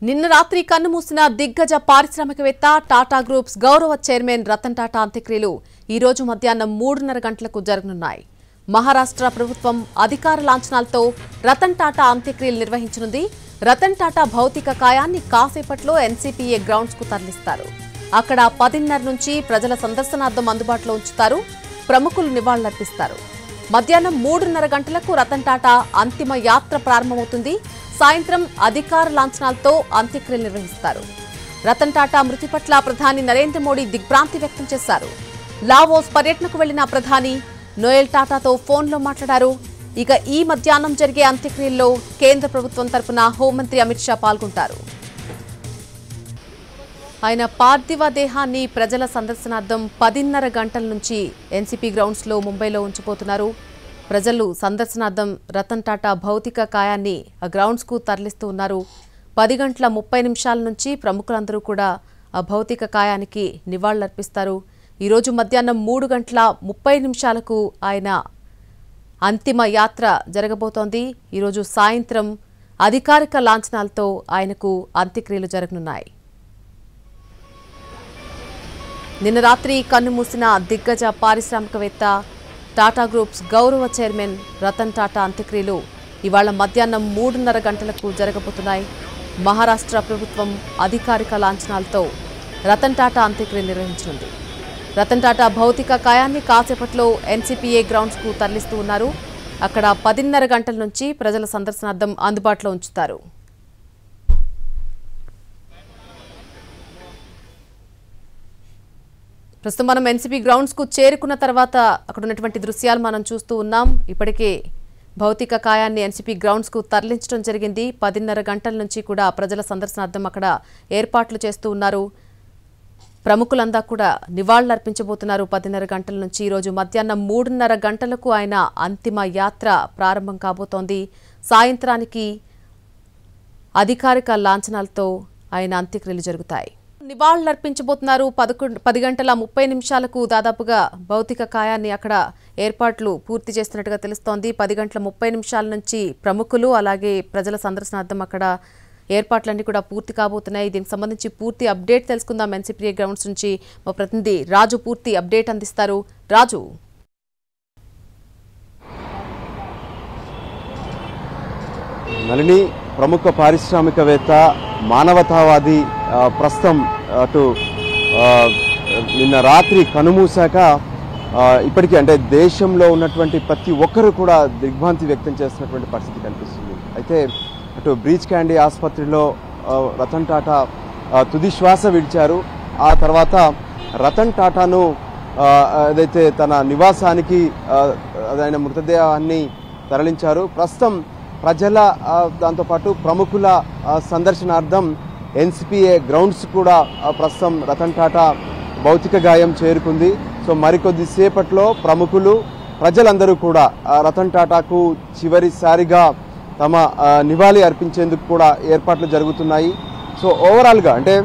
నిన్న రాత్రి కన్నుమూసిన దిగ్గజ పారిశ్రామికవేత్త టాటా గ్రూప్స్ గౌరవ చైర్మన్ రతన్ టాటా అంత్యక్రియలు ఈ రోజు మధ్యాహ్నం మూడున్నర గంటలకు జరగనున్నాయి మహారాష్ట్ర ప్రభుత్వం అధికార లాంఛనాలతో రతన్ టాటా అంత్యక్రియలు నిర్వహించనుంది రతన్ టాటా భౌతిక కాయాన్ని కాసేపట్లో ఎన్సీపీఏ గ్రౌండ్స్ కు తరలిస్తారు అక్కడ పదిన్నర నుంచి ప్రజల సందర్శనార్థం అందుబాటులో ఉంచుతారు ప్రముఖులు నివాళులర్పిస్తారు మధ్యాహ్నం మూడున్నర గంటలకు రతన్ టాటా అంతిమ యాత్ర ప్రారంభమవుతుంది సాయంత్రం అధికార లాంఛనాలతో అంత్యక్రియలు నిర్వహిస్తారు రతన్ టాటా మృతి పట్ల ప్రధాని నరేంద్ర మోడీ దిగ్భ్రాంతి వ్యక్తం చేశారు లావోస్ పర్యటనకు వెళ్లిన ప్రధాని నోయల్ టాటాతో ఫోన్లో మాట్లాడారు ఇక ఈ మధ్యాహ్నం జరిగే అంత్యక్రియల్లో కేంద్ర ప్రభుత్వం తరపున హోంమంత్రి అమిత్ షా పాల్గొంటారు ఆయన పార్థివ దేహాన్ని ప్రజల సందర్శనార్థం పదిన్నర గంటల నుంచి ఎన్సీపీ గ్రౌండ్స్లో ముంబైలో ఉంచిపోతున్నారు ప్రజలు సందర్శనార్థం రతన్ టాటా భౌతిక కాయాన్ని ఆ గ్రౌండ్స్కు తరలిస్తూ ఉన్నారు పది గంటల ముప్పై నిమిషాల నుంచి ప్రముఖులందరూ కూడా ఆ భౌతిక కాయానికి నివాళులర్పిస్తారు ఈరోజు మధ్యాహ్నం మూడు గంటల ముప్పై నిమిషాలకు ఆయన అంతిమ యాత్ర జరగబోతోంది ఈరోజు సాయంత్రం అధికారిక లాంఛనాలతో ఆయనకు అంత్యక్రియలు జరగనున్నాయి నిన్న రాత్రి కన్నుమూసిన దిగ్గజ పారిశ్రామికవేత్త టాటా గ్రూప్స్ గౌరవ చైర్మన్ రతన్ టాటా అంత్యక్రియలు ఇవాళ మధ్యాహ్నం మూడున్నర గంటలకు జరగబోతున్నాయి మహారాష్ట్ర ప్రభుత్వం అధికారిక లాంఛనాలతో రతన్ టాటా అంత్యక్రియ నిర్వహించనుంది రతన్ టాటా భౌతిక కాయాన్ని కాసేపట్లో ఎన్సీపీఏ గ్రౌండ్స్కు తరలిస్తూ ఉన్నారు అక్కడ పదిన్నర గంటల నుంచి ప్రజల సందర్శనార్థం అందుబాటులో ఉంచుతారు ప్రస్తుతం మనం ఎన్సీపీ గ్రౌండ్స్ కు చేరుకున్న తర్వాత అక్కడ ఉన్నటువంటి దృశ్యాలు మనం చూస్తూ ఉన్నాం ఇప్పటికే భౌతిక కాయాన్ని ఎన్సీపీ గ్రౌండ్స్ కు తరలించడం జరిగింది పదిన్నర గంటల నుంచి కూడా ప్రజల సందర్శనార్థం అక్కడ ఏర్పాట్లు చేస్తూ ఉన్నారు ప్రముఖులందా కూడా నివాళులర్పించబోతున్నారు పదిన్నర గంటల నుంచి ఈరోజు మధ్యాహ్నం మూడున్నర గంటలకు ఆయన అంతిమ యాత్ర ప్రారంభం కాబోతోంది సాయంత్రానికి అధికారిక లాంఛనాలతో ఆయన అంత్యక్రియలు జరుగుతాయి నివాళులర్పించబోతున్నారు పదకొండు పది గంటల ముప్పై నిమిషాలకు దాదాపుగా భౌతిక కాయాన్ని అక్కడ ఏర్పాట్లు పూర్తి చేస్తున్నట్టుగా తెలుస్తోంది పది గంటల ముప్పై నిమిషాల నుంచి ప్రముఖులు అలాగే ప్రజల సందర్శనార్థం అక్కడ ఏర్పాట్లన్నీ కూడా పూర్తి కాబోతున్నాయి దీనికి సంబంధించి పూర్తి అప్డేట్ తెలుసుకుందాం ఎన్సీపీఏ గ్రౌండ్స్ నుంచి మా ప్రతినిధి రాజు పూర్తి అప్డేట్ అందిస్తారు రాజు నళిని ప్రముఖ పారిశ్రామికవేత్త మానవతావాది ఆ, ప్రస్తుతం అటు ఆ, నిన్న రాత్రి కనుమూశాక ఆ, ఇప్పటికీ అంటే దేశంలో ఉన్నటువంటి ప్రతి ఒక్కరు కూడా దిగ్భ్రాంతి వ్యక్తం చేస్తున్నటువంటి పరిస్థితి కనిపిస్తుంది అయితే అటు బ్రీచ్ క్యాండీ ఆసుపత్రిలో ఆ, రతన్ టాటా ఆ, తుది శ్వాస విడిచారు ఆ తర్వాత రతన్ టాటాను ఆ, ఏదైతే తన నివాసానికి ఆ, ఆయన మృతదేహాన్ని తరలించారు ప్రస్తుతం ప్రజల ఆ, దాంతోపాటు ప్రముఖుల ఆ, సందర్శనార్థం ఎన్సిపిఏ గ్రౌండ్స్ కూడా ఆ, ప్రస్తుతం రతన్ టాటా భౌతిక గాయం చేరుకుంది సో మరికొద్ది సేపట్లో ప్రముఖులు ప్రజలందరూ కూడా ఆ, రతన్ టాటాకు చివరిసారిగా తమ ఆ, నివాళి అర్పించేందుకు కూడా ఏర్పాట్లు జరుగుతున్నాయి సో ఓవరాల్గా అంటే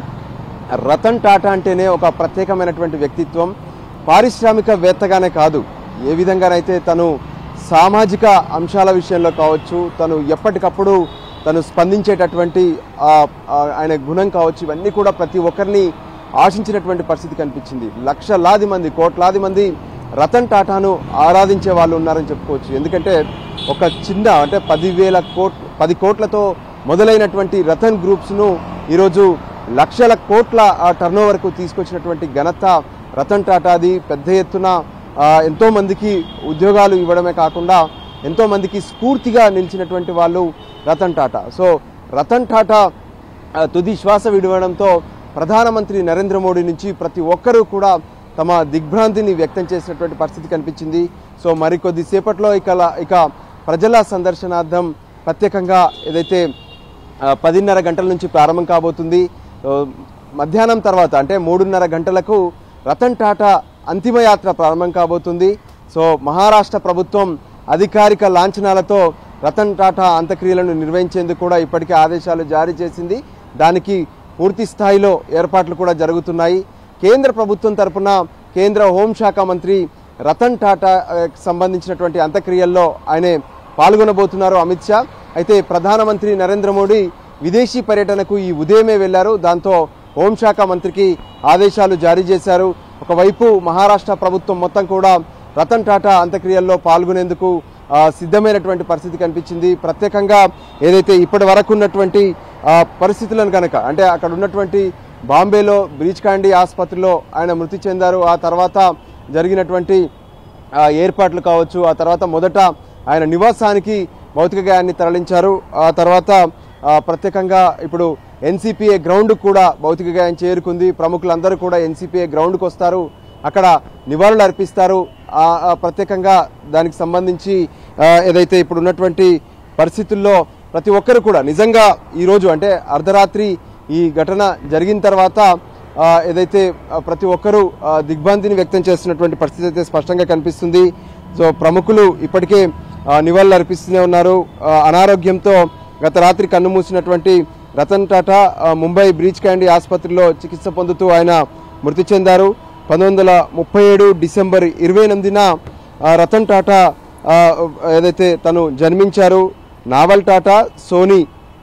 రతన్ టాటా అంటేనే ఒక ప్రత్యేకమైనటువంటి వ్యక్తిత్వం పారిశ్రామికవేత్తగానే కాదు ఏ విధంగానైతే తను సామాజిక అంశాల విషయంలో కావచ్చు తను ఎప్పటికప్పుడు తను స్పందించేటటువంటి ఆ, ఆ, ఆయన గుణం కావచ్చు ఇవన్నీ కూడా ప్రతి ఒక్కరిని ఆశించినటువంటి పరిస్థితి కనిపించింది లక్షలాది మంది కోట్లాది మంది రతన్ టాటాను ఆరాధించే వాళ్ళు ఉన్నారని చెప్పుకోవచ్చు ఎందుకంటే ఒక చిన్న అంటే పదివేల కోట్ పది కోట్లతో మొదలైనటువంటి రతన్ గ్రూప్స్ను ఈరోజు లక్షల కోట్ల టర్న్ ఓవర్కు తీసుకొచ్చినటువంటి ఘనత రతన్ టాటాది పెద్ద ఎత్తున ఆ, ఎంతో మందికి ఉద్యోగాలు ఇవ్వడమే కాకుండా ఎంతో మందికి స్ఫూర్తిగా నిలిచినటువంటి వాళ్ళు రతన్ టాటా సో రతన్ టాటా ఆ, తుది శ్వాస విడవడంతో ప్రధానమంత్రి నరేంద్ర మోడీ నుంచి ప్రతి ఒక్కరూ కూడా తమ దిగ్భ్రాంతిని వ్యక్తం చేసినటువంటి పరిస్థితి కనిపించింది సో మరికొద్ది సేపట్లో ఇక ఇక ప్రజల సందర్శనార్థం ప్రత్యేకంగా ఏదైతే ఆ, పదిన్నర గంటల నుంచి ప్రారంభం కాబోతుంది సో, మధ్యాహ్నం తర్వాత అంటే మూడున్నర గంటలకు రతన్ టాటా అంతిమయాత్ర ప్రారంభం కాబోతుంది సో మహారాష్ట్ర ప్రభుత్వం అధికారిక లాంఛనాలతో రతన్ టాటా అంత్యక్రియలను నిర్వహించేందుకు కూడా ఇప్పటికే ఆదేశాలు జారీ చేసింది దానికి పూర్తి స్థాయిలో ఏర్పాట్లు కూడా జరుగుతున్నాయి కేంద్ర ప్రభుత్వం తరపున కేంద్ర హోంశాఖ మంత్రి రతన్ టాటా ఆ, సంబంధించినటువంటి అంత్యక్రియల్లో ఆయనే పాల్గొనబోతున్నారు అమిత్ షా అయితే ప్రధానమంత్రి నరేంద్ర మోడీ విదేశీ పర్యటనకు ఈ ఉదయమే వెళ్లారు దాంతో హోంశాఖ మంత్రికి ఆదేశాలు జారీ చేశారు ఒకవైపు మహారాష్ట్ర ప్రభుత్వం మొత్తం కూడా రతన్ టాటా అంత్యక్రియల్లో పాల్గొనేందుకు ఆ, సిద్ధమైనటువంటి పరిస్థితి కనిపించింది ప్రత్యేకంగా ఏదైతే ఇప్పటి వరకు ఉన్నటువంటి ఆ, పరిస్థితులను కనుక అంటే అక్కడ ఉన్నటువంటి బాంబేలో బ్రీచ్ కాండీ ఆసుపత్రిలో ఆయన మృతి చెందారు ఆ తర్వాత జరిగినటువంటి ఆ, ఏర్పాట్లు కావచ్చు ఆ తర్వాత మొదట ఆయన నివాసానికి భౌతిక గాయాన్ని తరలించారు ఆ తర్వాత ఆ, ప్రత్యేకంగా ఇప్పుడు ఎన్సిపిఏ గ్రౌండ్ కూడా భౌతిక గాయం చేరుకుంది ప్రముఖులందరూ కూడా ఎన్సిపిఏ గ్రౌండ్కి వస్తారు అక్కడ నివాళులు అర్పిస్తారు ఆ, ఆ, ప్రత్యేకంగా దానికి సంబంధించి ఆ, ఏదైతే ఇప్పుడు ఉన్నటువంటి పరిస్థితుల్లో ప్రతి ఒక్కరు కూడా నిజంగా ఈరోజు అంటే అర్ధరాత్రి ఈ ఘటన జరిగిన తర్వాత ఆ, ఏదైతే ఆ, ప్రతి ఒక్కరూ ఆ, దిగ్భ్రాంతిని వ్యక్తం చేస్తున్నటువంటి పరిస్థితి అయితే స్పష్టంగా కనిపిస్తుంది సో ప్రముఖులు ఇప్పటికే ఆ, నివాళులు అర్పిస్తూనే ఉన్నారు ఆ, అనారోగ్యంతో గత రాత్రి కన్నుమూసినటువంటి రతన్ టాటా ఆ, ముంబై బ్రీచ్ క్యాండీ ఆసుపత్రిలో చికిత్స పొందుతూ ఆయన మృతి చెందారు పంతొమ్మిది వందల ముప్పై ఏడు డిసెంబర్ ఇరవై ఎనిమిదిన ఆ, రతన్ టాటా ఆ, ఏదైతే తను జన్మించారు నావల్ టాటా సోనీ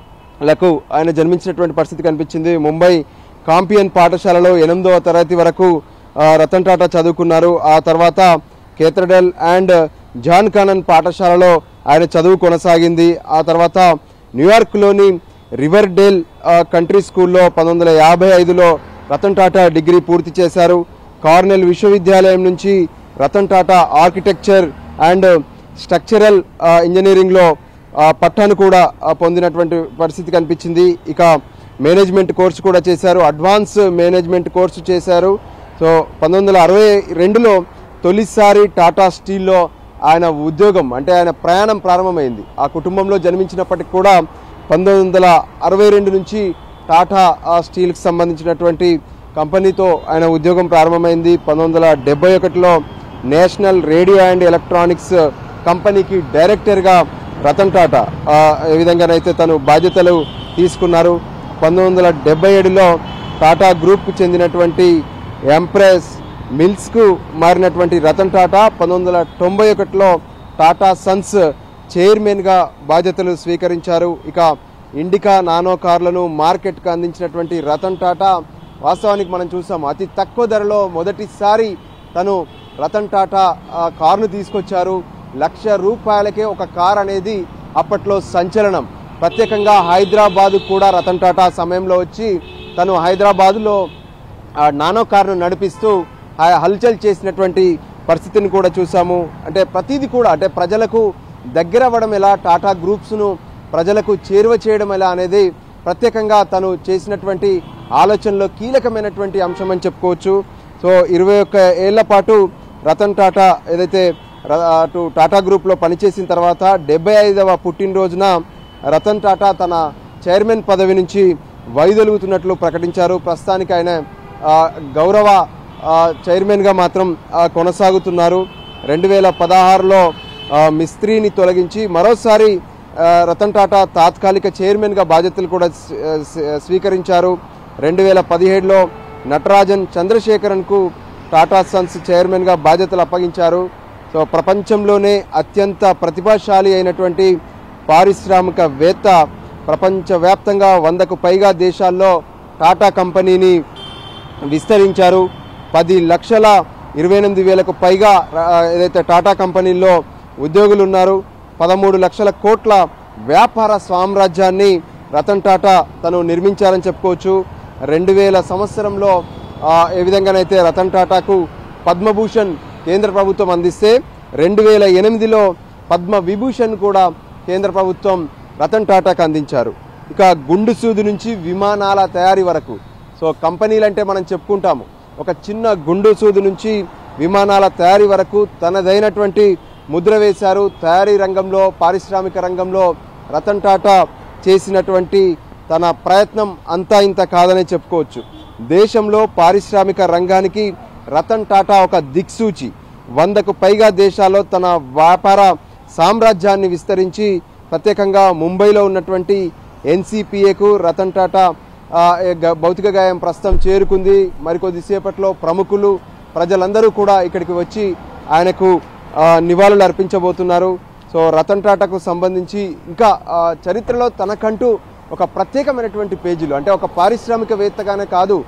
లకు ఆయన జన్మించినటువంటి పరిస్థితి కనిపించింది ముంబై కాంపియన్ పాఠశాలలో ఎనిమిదవ తరగతి వరకు ఆ, రతన్ టాటా చదువుకున్నారు ఆ తర్వాత కేథడ్రల్ అండ్ జాన్ కానన్ పాఠశాలలో ఆయన చదువు కొనసాగింది ఆ తర్వాత న్యూయార్క్లోని రివర్ డేల్ ఆ, కంట్రీ స్కూల్లో పంతొమ్మిది వందల యాభై ఐదులో రతన్ టాటా డిగ్రీ పూర్తి చేశారు కార్నెల్ విశ్వవిద్యాలయం నుంచి Ratan Tata architecture and structural ఆ, ఇంజనీరింగ్లో ఆ, పట్టాను కూడా ఆ, పొందినటువంటి పరిస్థితి కనిపించింది ఇక మేనేజ్మెంట్ కోర్సు కూడా చేశారు అడ్వాన్స్ మేనేజ్మెంట్ కోర్సు చేశారు సో పంతొమ్మిది వందల అరవై రెండులో తొలిసారి టాటా స్టీల్లో ఆయన ఉద్యోగం అంటే ఆయన ప్రయాణం ప్రారంభమైంది ఆ కుటుంబంలో జన్మించినప్పటికి కూడా పంతొమ్మిది వందల అరవై రెండు నుంచి టాటా ఆ, స్టీల్కి సంబంధించినటువంటి కంపెనీతో ఆయన ఉద్యోగం ప్రారంభమైంది పంతొమ్మిది వందల డెబ్బై ఒకటిలో నేషనల్ రేడియో అండ్ ఎలక్ట్రానిక్స్ కంపెనీకి డైరెక్టర్గా రతన్ టాటా ఆ, ఏ విధంగానైతే తను బాధ్యతలు తీసుకున్నారు పంతొమ్మిది వందల డెబ్బై ఏడులో టాటా గ్రూప్కు చెందినటువంటి ఎంప్రెస్ మిల్స్కు మారినటువంటి రతన్ టాటా పంతొమ్మిది వందల తొంభై ఒకటిలో టాటా సన్స్ చైర్మన్గా బాధ్యతలు స్వీకరించారు ఇక ఇండికా నానో కార్లను మార్కెట్కు అందించినటువంటి రతన్ టాటా వాస్తవానికి మనం చూసాం అతి తక్కువ ధరలో మొదటిసారి తను రతన్ టాటా ఆ, కారును తీసుకొచ్చారు లక్ష రూపాయలకే ఒక కార్ అనేది అప్పట్లో సంచలనం ప్రత్యేకంగా హైదరాబాద్ కూడా రతన్ టాటా సమయంలో వచ్చి తను హైదరాబాదులో ఆ నానో కారును నడిపిస్తూ ఆ హల్చల్ చేసినటువంటి పరిస్థితిని కూడా చూసాము అంటే ప్రతిదీ కూడా అంటే ప్రజలకు దగ్గర అవ్వడం ఎలా టాటా గ్రూప్స్ను ప్రజలకు చేరువ చేయడం ఎలా అనేది ప్రత్యేకంగా తను చేసినటువంటి ఆలోచనలో కీలకమైనటువంటి అంశం అని చెప్పుకోవచ్చు సో ఇరవై ఒక్క ఏళ్ల పాటు రతన్ టాటా ఏదైతే ర- అటు టాటా గ్రూప్లో పనిచేసిన తర్వాత డెబ్బై ఐదవ పుట్టినరోజున రతన్ టాటా తన చైర్మన్ పదవి నుంచి వైదొలుగుతున్నట్లు ప్రకటించారు ప్రస్తుతానికి ఆయన ఆ, గౌరవ ఆ, చైర్మన్గా మాత్రం ఆ, కొనసాగుతున్నారు రెండు వేల పదహారులో ఆ, మిస్త్రీని తొలగించి మరోసారి ఆ, రతన్ టాటా తాత్కాలిక చైర్మన్గా బాధ్యతలు కూడా స్వీ- స్వీ- స్వీకరించారు రెండు వేల పదిహేడులో నటరాజన్ చంద్రశేఖరన్కు టాటా సన్స్ చైర్మన్గా బాధ్యతలు అప్పగించారు సో ప్రపంచంలోనే అత్యంత ప్రతిభాశాలి అయినటువంటి పారిశ్రామికవేత్త ప్రపంచవ్యాప్తంగా వందకు పైగా దేశాల్లో టాటా కంపెనీని విస్తరించారు పది లక్షల ఇరవై ఎనిమిది వేలకు పైగా ఆ, ఏదైతే టాటా కంపెనీల్లో ఉద్యోగులు ఉన్నారు పదమూడు లక్షల కోట్ల వ్యాపార సామ్రాజ్యాన్ని రతన్ టాటా తను నిర్మించారని చెప్పుకోవచ్చు రెండు వేల సంవత్సరంలో ఆ, ఏ విధంగానైతే రతన్ టాటాకు పద్మభూషణ్ కేంద్ర ప్రభుత్వం అందిస్తే రెండు వేల ఎనిమిదిలో పద్మ విభూషణ్ కూడా కేంద్ర ప్రభుత్వం రతన్ టాటాకు అందించారు ఇక గుండు సూది నుంచి విమానాల తయారీ వరకు సో కంపెనీలు అంటే మనం చెప్పుకుంటాము ఒక చిన్న గుండు సూది నుంచి విమానాల తయారీ వరకు తనదైనటువంటి ముద్ర వేశారు తయారీ రంగంలో పారిశ్రామిక రంగంలో రతన్ టాటా చేసినటువంటి తన ప్రయత్నం అంతా ఇంత కాదనే చెప్పుకోవచ్చు దేశంలో పారిశ్రామిక రంగానికి రతన్ టాటా ఒక దిక్సూచి వందకు పైగా దేశాల్లో తన వ్యాపార సామ్రాజ్యాన్ని విస్తరించి ప్రత్యేకంగా ముంబైలో ఉన్నటువంటి ఎన్సిపిఏకు రతన్ టాటా ఆ, ఏ గ- భౌతిక గాయం ప్రస్తుతం చేరుకుంది మరికొద్దిసేపట్లో ప్రముఖులు ప్రజలందరూ కూడా ఇక్కడికి వచ్చి ఆయనకు ఆ, నివాళులు అర్పించబోతున్నారు సో రతన్ టాటాకు సంబంధించి ఇంకా ఆ, చరిత్రలో తనకంటూ ఒక ప్రత్యేకమైనటువంటి పేజీలు అంటే ఒక పారిశ్రామికవేత్తగానే కాదు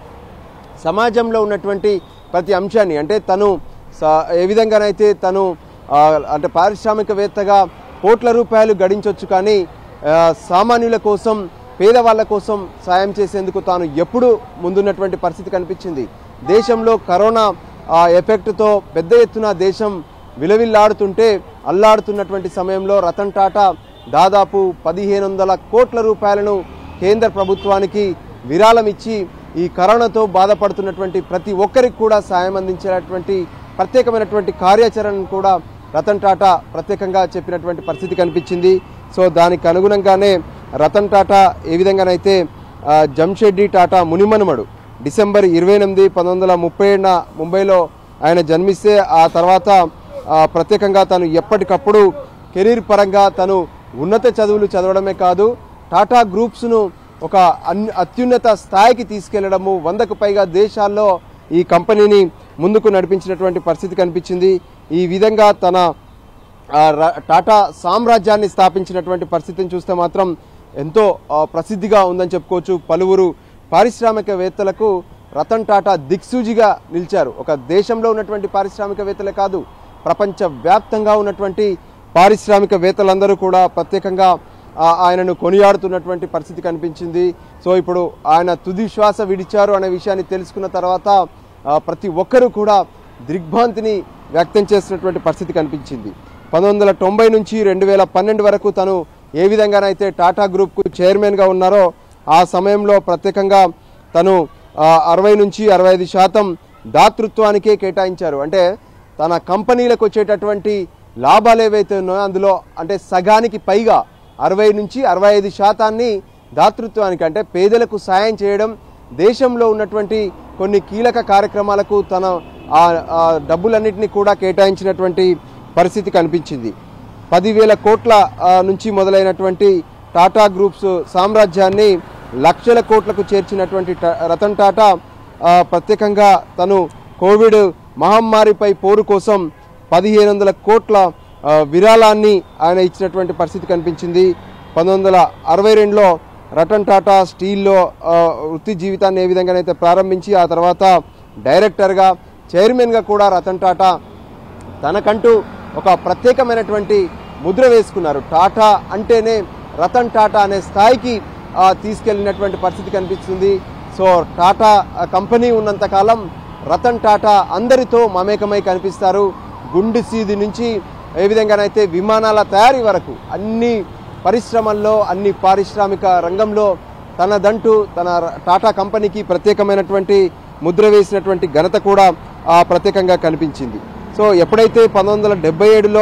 సమాజంలో ఉన్నటువంటి ప్రతి అంశాన్ని అంటే తను స- ఏ విధంగానైతే తను ఆ, అంటే పారిశ్రామికవేత్తగా కోట్ల రూపాయలు గడించవచ్చు కానీ ఆ, సామాన్యుల కోసం పేదవాళ్ళ కోసం సాయం చేసేందుకు తాను ఎప్పుడూ ముందున్నటువంటి పరిస్థితి కనిపించింది దేశంలో కరోనా ఆ, ఎఫెక్ట్తో పెద్ద ఎత్తున దేశం విలవిల్లాడుతుంటే అల్లాడుతున్నటువంటి సమయంలో రతన్ టాటా దాదాపు పదిహేను వందల కోట్ల రూపాయలను కేంద్ర ప్రభుత్వానికి విరాళం ఇచ్చి ఈ కరోనాతో బాధపడుతున్నటువంటి ప్రతి ఒక్కరికి కూడా సాయం అందించేటటువంటి ప్రత్యేకమైనటువంటి కార్యాచరణను కూడా రతన్ టాటా ప్రత్యేకంగా చెప్పినటువంటి పరిస్థితి కనిపించింది సో దానికి అనుగుణంగానే రతన్ టాటా ఏ విధంగానైతే ఆ, జంషెడ్డి టాటా మునిమనుమడు డిసెంబర్ ఇరవై ఎనిమిది పంతొమ్మిది వందల ముప్పై ఏడున ముంబైలో ఆయన జన్మిస్తే ఆ తర్వాత ఆ, ప్రత్యేకంగా తను ఎప్పటికప్పుడు కెరీర్ పరంగా తను ఉన్నత చదువులు చదవడమే కాదు టాటా గ్రూప్స్ను ఒక అన్ అత్యున్నత స్థాయికి తీసుకెళ్లడము వందకు పైగా దేశాల్లో ఈ కంపెనీని ముందుకు నడిపించినటువంటి పరిస్థితి కనిపించింది ఈ విధంగా తన ఆ, ర- టాటా సామ్రాజ్యాన్ని స్థాపించినటువంటి పరిస్థితిని చూస్తే మాత్రం ఎంతో ఆ, ప్రసిద్ధిగా ఉందని చెప్పుకోవచ్చు పలువురు పారిశ్రామికవేత్తలకు రతన్ టాటా దిక్సూజిగా నిలిచారు ఒక దేశంలో ఉన్నటువంటి పారిశ్రామికవేత్తలే కాదు ప్రపంచ వ్యాప్తంగా ఉన్నటువంటి పారిశ్రామికవేత్తలందరూ కూడా ప్రత్యేకంగా ఆ, ఆయనను కొనియాడుతున్నటువంటి పరిస్థితి కనిపించింది సో ఇప్పుడు ఆయన తుది శ్వాస విడిచారు అనే విషయాన్ని తెలుసుకున్న తర్వాత ఆ, ప్రతి ఒక్కరూ కూడా దిగ్భ్రాంతిని వ్యక్తం చేస్తున్నటువంటి పరిస్థితి కనిపించింది పంతొమ్మిది వందల తొంభై నుంచి రెండు వేల పన్నెండు వరకు తను ఏ విధంగానైతే టాటా గ్రూప్కు చైర్మన్గా ఉన్నారో ఆ సమయంలో ప్రత్యేకంగా తను ఆ, అరవై నుంచి అరవై ఐదు శాతం దాతృత్వానికే కేటాయించారు అంటే తన కంపెనీలకు వచ్చేటటువంటి లాభాలు ఏవైతే ఉన్నాయో అందులో అంటే సగానికి పైగా అరవై నుంచి అరవై ఐదు శాతాన్ని దాతృత్వానికి అంటే పేదలకు సాయం చేయడం దేశంలో ఉన్నటువంటి కొన్ని కీలక కార్యక్రమాలకు తన ఆ ఆ డబ్బులన్నింటినీ కూడా కేటాయించినటువంటి పరిస్థితి కనిపించింది పదివేల కోట్ల ఆ, నుంచి మొదలైనటువంటి టాటా గ్రూప్స్ సామ్రాజ్యాన్ని లక్షల కోట్లకు చేర్చినటువంటి ట- రతన్ టాటా ఆ, ప్రత్యేకంగా తను కోవిడ్ మహమ్మారిపై పోరు కోసం పదిహేను వందల కోట్ల ఆ, విరాళాన్ని ఆయన ఇచ్చినటువంటి పరిస్థితి కనిపించింది పంతొమ్మిది వందల అరవై రెండులో రతన్ టాటా స్టీల్లో ఆ, వృత్తి జీవితాన్ని ఏ విధంగానైతే ప్రారంభించి ఆ తర్వాత డైరెక్టర్గా చైర్మన్గా కూడా రతన్ టాటా తనకంటూ ఒక ప్రత్యేకమైనటువంటి ముద్ర వేసుకున్నారు టాటా అంటేనే రతన్ టాటా అనే స్థాయికి ఆ, తీసుకెళ్ళినటువంటి పరిస్థితి కనిపిస్తుంది సో టాటా ఆ, కంపెనీ ఉన్నంతకాలం రతన్ టాటా అందరితో మమేకమై కనిపిస్తారు గుండు సీది నుంచి ఏ విధంగానైతే విమానాల తయారీ వరకు అన్ని పరిశ్రమల్లో అన్ని పారిశ్రామిక రంగంలో తనదంటూ తన టాటా కంపెనీకి ప్రత్యేకమైనటువంటి ముద్ర వేసినటువంటి ఘనత కూడా ఆ, ప్రత్యేకంగా కనిపించింది సో ఎప్పుడైతే పంతొమ్మిది వందల డెబ్బై ఏడులో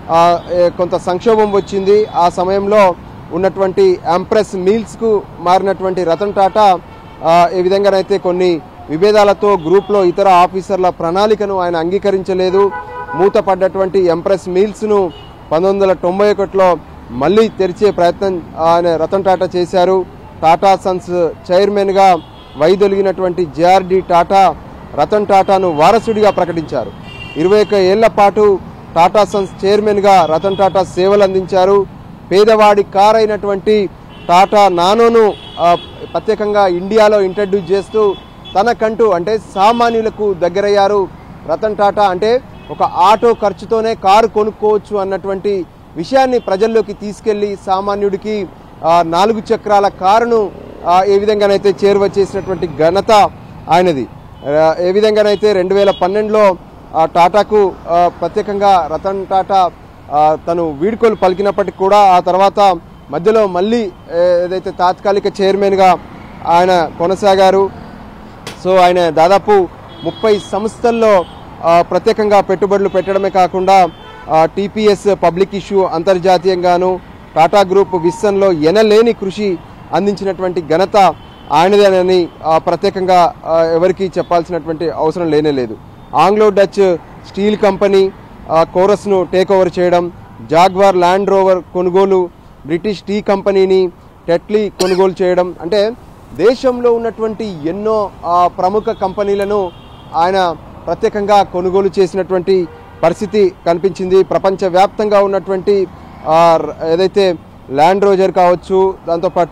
కొంత సంక్షోభం వచ్చింది ఆ సమయంలో ఉన్నటువంటి ఎంప్రెస్ మీల్స్కు మారినటువంటి రతన్ టాటా ఆ, ఏ విధంగానైతే కొన్ని విభేదాలతో గ్రూప్లో ఇతర ఆఫీసర్ల ప్రణాళికను ఆయన అంగీకరించలేదు మూతపడ్డటువంటి ఎంప్రెస్ మీల్స్ను పంతొమ్మిది వందల తొంభై ఒకటిలో మళ్ళీ తెరిచే ప్రయత్నం ఆయన రతన్ టాటా చేశారు టాటా సన్స్ చైర్మన్గా వైదొలిగినటువంటి జేఆర్డి టాటా రతన్ టాటాను వారసుడిగా ప్రకటించారు ఇరవై ఒక్క ఏళ్ల పాటు టాటా సన్స్ చైర్మన్గా రతన్ టాటా సేవలు అందించారు పేదవాడి కార్ అయినటువంటి టాటా నానోను ఆ, ప్రత్యేకంగా ఇండియాలో ఇంట్రడ్యూస్ చేస్తూ తనకంటూ అంటే సామాన్యులకు దగ్గరయ్యారు రతన్ టాటా అంటే ఒక ఆటో ఖర్చుతోనే కారు కొనుక్కోవచ్చు అన్నటువంటి విషయాన్ని ప్రజల్లోకి తీసుకెళ్లి సామాన్యుడికి ఆ, నాలుగు చక్రాల కారును ఆ, ఏ విధంగానైతే చేరువ చేసినటువంటి ఘనత ఆయనది ఆ, ఏ విధంగానైతే రెండు వేల పన్నెండులో ఆ, టాటాకు ఆ, ప్రత్యేకంగా రతన్ టాటా ఆ, తను వీడ్కోలు పలికినప్పటికీ కూడా ఆ తర్వాత మధ్యలో మళ్ళీ ఏ, ఏదైతే తాత్కాలిక చైర్మన్గా ఆయన కొనసాగారు సో ఆయన దాదాపు ముప్పై సంస్థల్లో ఆ, ప్రత్యేకంగా పెట్టుబడులు పెట్టడమే కాకుండా టీపీఎస్ పబ్లిక్ ఇష్యూ అంతర్జాతీయంగాను టాటా గ్రూప్ విస్సన్లో ఎనలేని కృషి అందించినటువంటి ఘనత ఆయనదేనని ఆ, ప్రత్యేకంగా ఆ, ఎవరికీ చెప్పాల్సినటువంటి అవసరం లేనే లేదు ఆంగ్లో డచ్ స్టీల్ కంపెనీ ఆ, కోరస్ను టేక్ ఓవర్ చేయడం జాగ్వార్ ల్యాండ్ రోవర్ కొనుగోలు బ్రిటిష్ టీ కంపెనీని టెట్లీ కొనుగోలు చేయడం అంటే దేశంలో ఉన్నటువంటి ఎన్నో ఆ, ప్రముఖ కంపెనీలను ఆయన ప్రత్యేకంగా కొనుగోలు చేసినటువంటి పరిస్థితి కనిపించింది ప్రపంచవ్యాప్తంగా ఉన్నటువంటి ఆ, ర- ఏదైతే ల్యాండ్ రోజర్ కావచ్చు దాంతోపాటు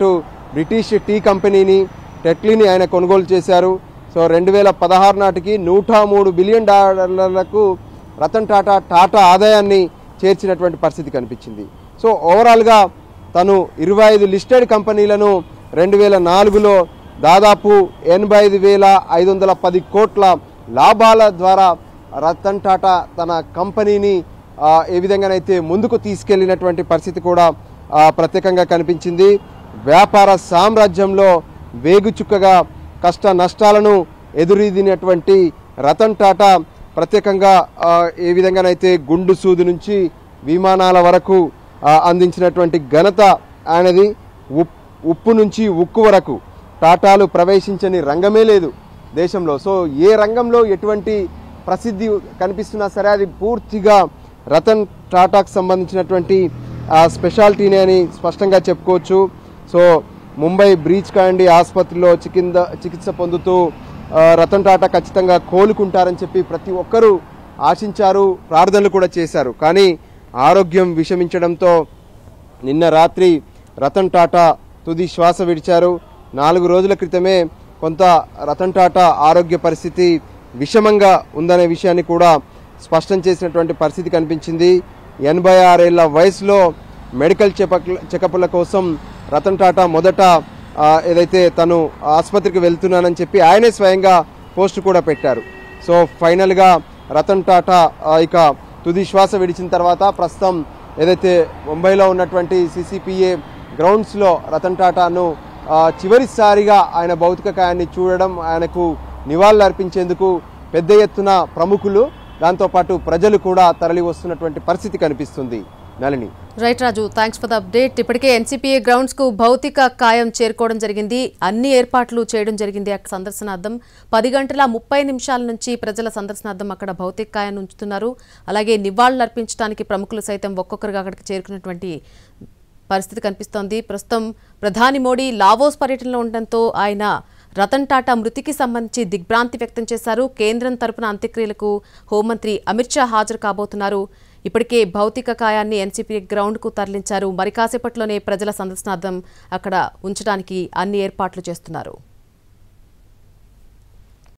బ్రిటిష్ టీ కంపెనీని టెట్లీని ఆయన కొనుగోలు చేశారు సో రెండు వేల పదహారు నాటికి నూట మూడు బిలియన్ డాలర్లకు రతన్ టాటా టాటా ఆదాయాన్ని చేర్చినటువంటి పరిస్థితి కనిపించింది సో ఓవరాల్గా తను ఇరవై ఐదు లిస్టెడ్ కంపెనీలను రెండు వేల నాలుగులో దాదాపు ఎనభై ఐదు వేల ఐదు వందల పది కోట్ల లాభాల ద్వారా రతన్ టాటా తన కంపెనీని ఆ, ఏ విధంగానైతే ముందుకు తీసుకెళ్లినటువంటి పరిస్థితి కూడా ఆ, ప్రత్యేకంగా కనిపించింది వ్యాపార సామ్రాజ్యంలో వేగుచుక్కగా కష్ట నష్టాలను ఎదురీదినటువంటి రతన్ టాటా ప్రత్యేకంగా ఆ, ఏ విధంగానైతే గుండు సూది నుంచి విమానాల వరకు ఆ, అందించినటువంటి ఘనత ఆయనది ఉప్- ఉప్పు నుంచి ఉక్కు వరకు టాటాలు ప్రవేశించని రంగమే లేదు దేశంలో సో ఏ రంగంలో ఎటువంటి ప్రసిద్ధి కనిపిస్తున్నా సరే అది పూర్తిగా రతన్ టాటాకు సంబంధించినటువంటి ఆ స్పెషాలిటీనే అని స్పష్టంగా చెప్పుకోవచ్చు సో ముంబై బ్రీచ్ కాండి ఆసుపత్రిలో చికింద చికిత్స పొందుతూ ఆ, రతన్ టాటా ఖచ్చితంగా కోలుకుంటారని చెప్పి ప్రతి ఒక్కరూ ఆశించారు ప్రార్థనలు కూడా చేశారు కానీ ఆరోగ్యం విషమించడంతో నిన్న రాత్రి రతన్ టాటా తుది శ్వాస విడిచారు నాలుగు రోజుల క్రితమే కొంత రతన్ టాటా ఆరోగ్య పరిస్థితి విషమంగా ఉందనే విషయాన్ని కూడా స్పష్టం చేసినటువంటి పరిస్థితి కనిపించింది ఎనభై ఆరేళ్ల వయసులో మెడికల్ చెకప్ చెకప్ల కోసం రతన్ టాటా మొదట ఆ, ఏదైతే తను ఆసుపత్రికి వెళ్తున్నానని చెప్పి ఆయనే స్వయంగా పోస్ట్ కూడా పెట్టారు సో ఫైనల్గా రతన్ టాటా ఆ, ఇక తుది శ్వాస విడిచిన తర్వాత ప్రస్తుతం ఏదైతే ముంబైలో ఉన్నటువంటి సిసిపిఏ గ్రౌండ్స్లో రతన్ టాటాను ఆ, చివరిసారిగా ఆయన భౌతిక కాయాన్ని చూడడం ఆయనకు నివాళులు అర్పించేందుకు పెద్ద ఎత్తున ప్రముఖులు దాంతోపాటు ప్రజలు కూడా తరలి వస్తున్నటువంటి పరిస్థితి కనిపిస్తుంది Nalini right Raju thanks for the update ఇప్పటికే ఎన్సీపీఏ గ్రౌండ్స్ కు భౌతిక కాయం చేరుకోవడం జరిగింది అన్ని ఏర్పాట్లు చేయడం జరిగింది అక్కడ సందర్శనార్థం పది గంటల ముప్పై నిమిషాల నుంచి ప్రజల సందర్శనార్థం అక్కడ భౌతిక కాయాన్ని ఉంచుతున్నారు అలాగే నివాళులు అర్పించడానికి ప్రముఖులు సైతం ఒక్కొక్కరుగా అక్కడికి చేరుకున్నటువంటి పరిస్థితి కనిపిస్తోంది ప్రస్తుతం ప్రధాని మోడీ లావోస్ పర్యటనలో ఉండడంతో ఆయన రతన్ టాటా మృతికి సంబంధించి దిగ్భ్రాంతి వ్యక్తం చేశారు కేంద్రం తరపున అంత్యక్రియలకు హోంమంత్రి అమిత్ షా హాజరు కాబోతున్నారు ఇప్పటికే భౌతిక కాయాన్ని ఎన్సీపీ గ్రౌండ్కు తరలించారు మరి కాసేపట్లోనే ప్రజల సందర్శనార్థం అక్కడ ఉంచడానికి అన్ని ఏర్పాట్లు చేస్తున్నారు